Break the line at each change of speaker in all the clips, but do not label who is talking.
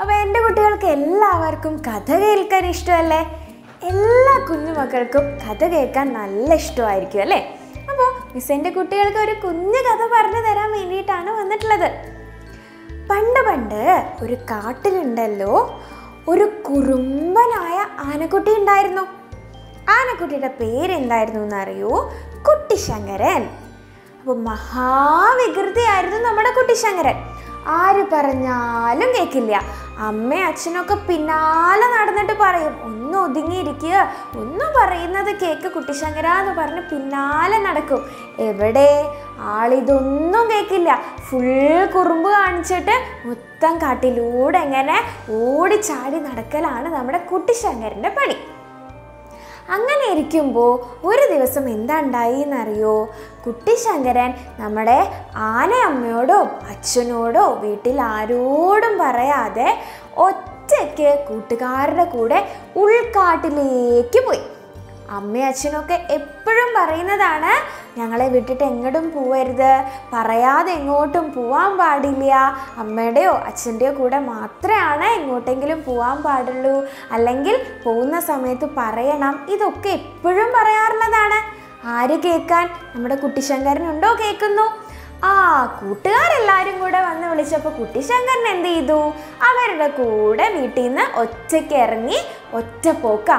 അപ്പോൾ എൻ്റെ കുട്ടികൾക്ക് എല്ലാവർക്കും കഥ കേൾക്കാൻ ഇഷ്ടമല്ലേ എല്ലാ കുഞ്ഞുമക്കൾക്കും കഥ കേൾക്കാൻ നല്ല ഇഷ്ടമായിരിക്കും അല്ലേ അപ്പോൾ മിസ് എൻ്റെ കുട്ടികൾക്ക് ഒരു കുഞ്ഞു കഥ പറഞ്ഞു തരാൻ വേണ്ടിയിട്ടാണ് വന്നിട്ടുള്ളത് പണ്ട് പണ്ട് ഒരു കാട്ടിലുണ്ടല്ലോ ഒരു കുറുമ്പനായ ആനക്കുട്ടി ഉണ്ടായിരുന്നു ആനക്കുട്ടിയുടെ പേരെന്തായിരുന്നു എന്നറിയോ കുട്ടിശങ്കരൻ അപ്പോൾ മഹാവികൃതിയായിരുന്നു നമ്മുടെ കുട്ടിശങ്കരൻ ആര് പറഞ്ഞാലും കേൾക്കില്ല അമ്മയും അച്ഛനൊക്കെ പിന്നാലെ നടന്നിട്ട് പറയും ഒന്ന് ഒതുങ്ങിയിരിക്കുക ഒന്ന് പറയുന്നത് കേക്ക് കുട്ടിശങ്കര എന്ന് പറഞ്ഞ് പിന്നാലെ നടക്കും എവിടെ ആളിതൊന്നും കേൾക്കില്ല ഫുൾ കുറുമ്പ് കാണിച്ചിട്ട് മൊത്തം കാട്ടിലൂടെ എങ്ങനെ ഓടിച്ചാടി നടക്കലാണ് നമ്മുടെ കുട്ടിശങ്കരൻ്റെ പണി അങ്ങനെ ഇരിക്കുമ്പോൾ ഒരു ദിവസം എന്താ ഉണ്ടായി എന്നറിയോ കുട്ടിശങ്കരൻ നമ്മുടെ ആനയമ്മയോടോ അച്ഛനോടോ വീട്ടിൽ ആരോടും പറയാതെ ഒറ്റയ്ക്ക് കൂട്ടുകാരുടെ കൂടെ ഉൾക്കാട്ടിലേക്ക് പോയി അമ്മയും അച്ഛനൊക്കെ എപ്പോഴും പറയുന്നതാണ് ഞങ്ങളെ വിട്ടിട്ട് എങ്ങോട്ടും പോവരുത് പറയാതെ എങ്ങോട്ടും പോവാൻ പാടില്ല അമ്മയുടെയോ അച്ഛൻ്റെയോ കൂടെ മാത്രമാണ് എങ്ങോട്ടെങ്കിലും പോവാൻ പാടുള്ളൂ അല്ലെങ്കിൽ പോകുന്ന സമയത്ത് പറയണം ഇതൊക്കെ എപ്പോഴും പറയാറുള്ളതാണ് ആര് കേൾക്കാൻ നമ്മുടെ കുട്ടിശങ്കരനുണ്ടോ കേൾക്കുന്നു ആ കൂട്ടുകാരെല്ലാവരും കൂടെ വന്ന് വിളിച്ചപ്പോൾ കുട്ടിശങ്കരൻ എന്ത് ചെയ്തു അവരുടെ കൂടെ വീട്ടിൽ നിന്ന് ഒറ്റയ്ക്ക് ഇറങ്ങി ഒറ്റ പോക്കാം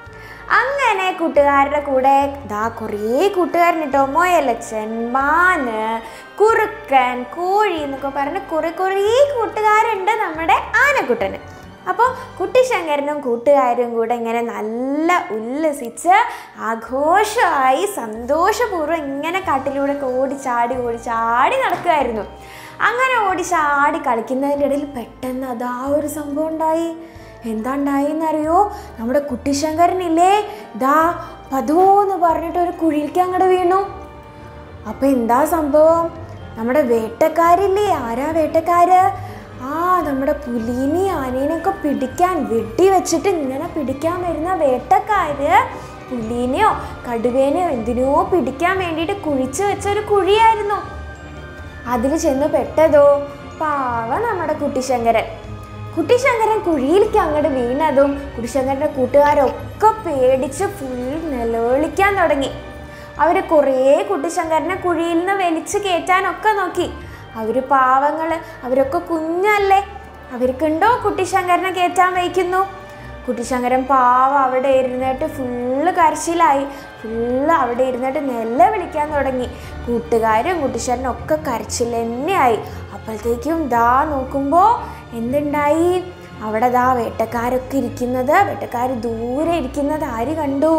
അങ്ങനെ കൂട്ടുകാരുടെ കൂടെ ദാ കുറേ കൂട്ടുകാരൻ കേട്ടോ മൊയലച്ചൻ മാന് കുറുക്കൻ കോഴി എന്നൊക്കെ പറഞ്ഞ് കുറേ കുറേ കൂട്ടുകാരുണ്ട് നമ്മുടെ ആനക്കുട്ടന് അപ്പോൾ കുട്ടിശങ്കരനും കൂട്ടുകാരും കൂടെ ഇങ്ങനെ നല്ല ഉല്ലസിച്ച് ആഘോഷമായി സന്തോഷപൂർവ്വം ഇങ്ങനെ കാട്ടിലൂടെ ഒക്കെ ഓടിച്ചാടി ഓടിച്ചാടി നടക്കുമായിരുന്നു അങ്ങനെ ഓടിച്ചാടി കളിക്കുന്നതിൻ്റെ ഇടയിൽ പെട്ടെന്ന് അതാ ഒരു സംഭവം ഉണ്ടായി എന്താ ഉണ്ടായിന്നറിയോ നമ്മുടെ കുട്ടിശങ്കരനില്ലേ ദാ പതുവോന്ന് പറഞ്ഞിട്ട് ഒരു കുഴിയിലേക്ക് അങ്ങോട്ട് വീണു അപ്പൊ എന്താ സംഭവം നമ്മുടെ വേട്ടക്കാരില്ലേ ആരാ വേട്ടക്കാര് ആ നമ്മുടെ പുലീനി ആനേനെയൊക്കെ പിടിക്കാൻ വെടി വെച്ചിട്ട് ഇങ്ങനെ പിടിക്കാൻ വരുന്ന വേട്ടക്കാര് പുലീനെയോ കടുവേനെയോ എന്തിനോ പിടിക്കാൻ വേണ്ടിയിട്ട് കുഴിച്ചു വെച്ച ഒരു കുഴിയായിരുന്നു അതിൽ ചെന്ന് പെട്ടതോ പാവ നമ്മുടെ കുട്ടിശങ്കരൻ കുട്ടിശങ്കരൻ കുഴിയിലേക്ക് അങ്ങോട്ട് വീണതും കുട്ടിശങ്കരൻ്റെ കൂട്ടുകാരൊക്കെ പേടിച്ച് ഫുൾ നിലവിളിക്കാൻ തുടങ്ങി അവർ കുറേ കുട്ടിശങ്കരനെ കുഴിയിൽ നിന്ന് വലിച്ച് കയറ്റാനൊക്കെ നോക്കി അവർ പാവങ്ങൾ അവരൊക്കെ കുഞ്ഞല്ലേ അവർക്കുണ്ടോ കുട്ടിശങ്കരനെ കയറ്റാൻ വയ്ക്കുന്നു കുട്ടിശങ്കരൻ പാവം അവിടെ ഇരുന്നിട്ട് ഫുള്ള് കരച്ചിലായി ഫുള്ള് അവിടെ ഇരുന്നിട്ട് നെല്ല വിളിക്കാൻ തുടങ്ങി കൂട്ടുകാരും കുട്ടിശങ്കരനും ഒക്കെ കരച്ചിൽ തന്നെയായി അപ്പോഴത്തേക്കും ദാ നോക്കുമ്പോൾ എന്തുണ്ടായി അവിടെ ദാ വേട്ടക്കാരൊക്കെ ഇരിക്കുന്നത് വേട്ടക്കാർ ദൂരെ ഇരിക്കുന്നത് ആര് കണ്ടു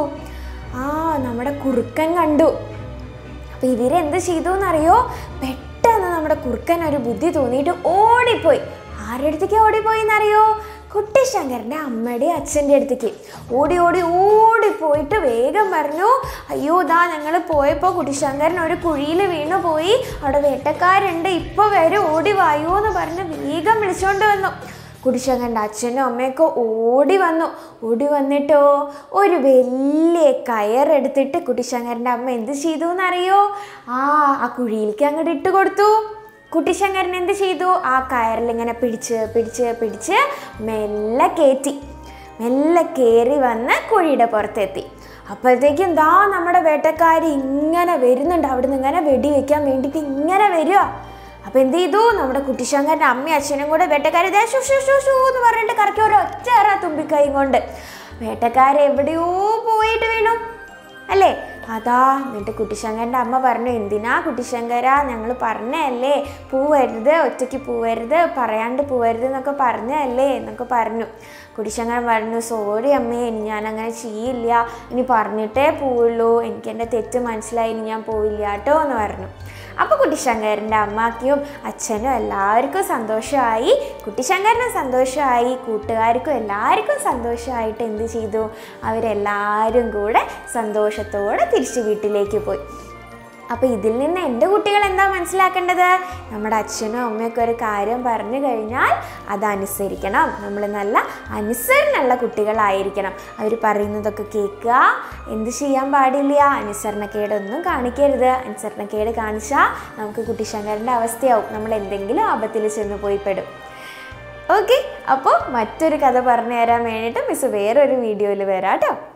ആ നമ്മുടെ കുറുക്കൻ കണ്ടു അപ്പം ഇവരെന്ത് ചെയ്തു എന്നറിയോ പെട്ടെന്ന് നമ്മുടെ കുറുക്കൻ ഒരു ബുദ്ധി തോന്നിയിട്ട് ഓടിപ്പോയി ആരുടെ അടുത്തേക്ക് ഓടിപ്പോയി എന്നറിയോ കുട്ടിശങ്കരൻ്റെ അമ്മയുടെ അച്ഛൻ്റെ അടുത്തേക്ക് ഓടി ഓടി ഓടി പോയിട്ട് വേഗം പറഞ്ഞു അയ്യോ ഇതാ ഞങ്ങൾ പോയപ്പോൾ കുട്ടിശങ്കരൻ ഒരു കുഴിയിൽ വീണു പോയി അവിടെ വേട്ടക്കാരുണ്ട് ഇപ്പോൾ വരും ഓടി വായോ എന്ന് പറഞ്ഞ് വേഗം വിളിച്ചുകൊണ്ട് വന്നു കുടിശങ്കൻ്റെ അച്ഛനും അമ്മയൊക്കെ ഓടി വന്നു ഓടി വന്നിട്ടോ ഒരു വലിയ കയറെടുത്തിട്ട് കുട്ടിശങ്കരൻ്റെ അമ്മ എന്ത് ചെയ്തു എന്നറിയോ ആ ആ കുഴിയിലേക്ക് അങ്ങോട്ട് ഇട്ട് കൊടുത്തു കുട്ടിശങ്കരൻ എന്ത് ചെയ്തു ആ കയറിൽ ഇങ്ങനെ പിടിച്ച് പിടിച്ച് പിടിച്ച് മെല്ലെ കയറ്റി മെല്ലെ കയറി വന്ന് കുഴിയുടെ പുറത്തെത്തി അപ്പോഴത്തേക്കും ദാ നമ്മുടെ വേട്ടക്കാരി ഇങ്ങനെ വരുന്നുണ്ട് അവിടുന്ന് ഇങ്ങനെ വെടി വെക്കാൻ വേണ്ടിയിട്ട് ഇങ്ങനെ വരിക അപ്പൊ എന്ത് ചെയ്തു നമ്മുടെ കുട്ടിശങ്കരൻ്റെ അമ്മയും അച്ഛനും കൂടെ വേട്ടക്കാരി ദേ ഷു ഷു ഷു ഷു എന്ന് പറഞ്ഞിട്ട് കറക്കി ഒരു ഒറ്റ തുമ്പിക്കൈ കൊണ്ട് വേട്ടക്കാരെ എവിടെയോ പോയിട്ട് വീണു അല്ലേ അതാ എന്നിട്ട് കുട്ടിശങ്കരൻ്റെ അമ്മ പറഞ്ഞു എന്തിനാ കുട്ടിശങ്കര ഞങ്ങൾ പറഞ്ഞതല്ലേ പോവരുത് ഒറ്റയ്ക്ക് പോവരുത് പറയാണ്ട് പോവരുത് എന്നൊക്കെ പറഞ്ഞതല്ലേ എന്നൊക്കെ പറഞ്ഞു കുട്ടിശങ്കരൻ പറഞ്ഞു സോറി അമ്മേ ഇനി ഞാൻ അങ്ങനെ ചെയ്യില്ല ഇനി പറഞ്ഞിട്ടേ പോവുള്ളൂ എനിക്ക് എൻ്റെ തെറ്റ് മനസ്സിലായി ഇനി ഞാൻ പോവില്ല കേട്ടോ എന്ന് പറഞ്ഞു അപ്പോൾ കുട്ടിശങ്കരൻ്റെ അമ്മയ്ക്കും അച്ഛനും എല്ലാവർക്കും സന്തോഷമായി കുട്ടിശങ്കരനും സന്തോഷമായി കൂട്ടുകാർക്കും എല്ലാവർക്കും സന്തോഷമായിട്ട് എന്ത് ചെയ്തു അവരെല്ലാവരും കൂടെ സന്തോഷത്തോടെ തിരിച്ച് വീട്ടിലേക്ക് പോയി അപ്പോൾ ഇതിൽ നിന്ന് എൻ്റെ കുട്ടികൾ എന്താ മനസ്സിലാക്കേണ്ടത് നമ്മുടെ അച്ഛനും അമ്മയൊക്കെ ഒരു കാര്യം പറഞ്ഞു കഴിഞ്ഞാൽ അത് അനുസരിക്കണം നമ്മൾ നല്ല അനുസരണമുള്ള കുട്ടികളായിരിക്കണം അവർ പറയുന്നതൊക്കെ കേൾക്കുക എന്ത് ചെയ്യാൻ പാടില്ല അനുസരണക്കേടൊന്നും കാണിക്കരുത് അനുസരണക്കേട് കാണിച്ചാൽ നമുക്ക് കുട്ടിശങ്കരൻ്റെ അവസ്ഥയാവും നമ്മൾ എന്തെങ്കിലും ആപത്തിൽ ചെന്ന് പോയി പെടും ഓക്കെ അപ്പോൾ മറ്റൊരു കഥ പറഞ്ഞു തരാൻ വേണ്ടിയിട്ട് മിസ് വേറൊരു വീഡിയോയിൽ വരാം കേട്ടോ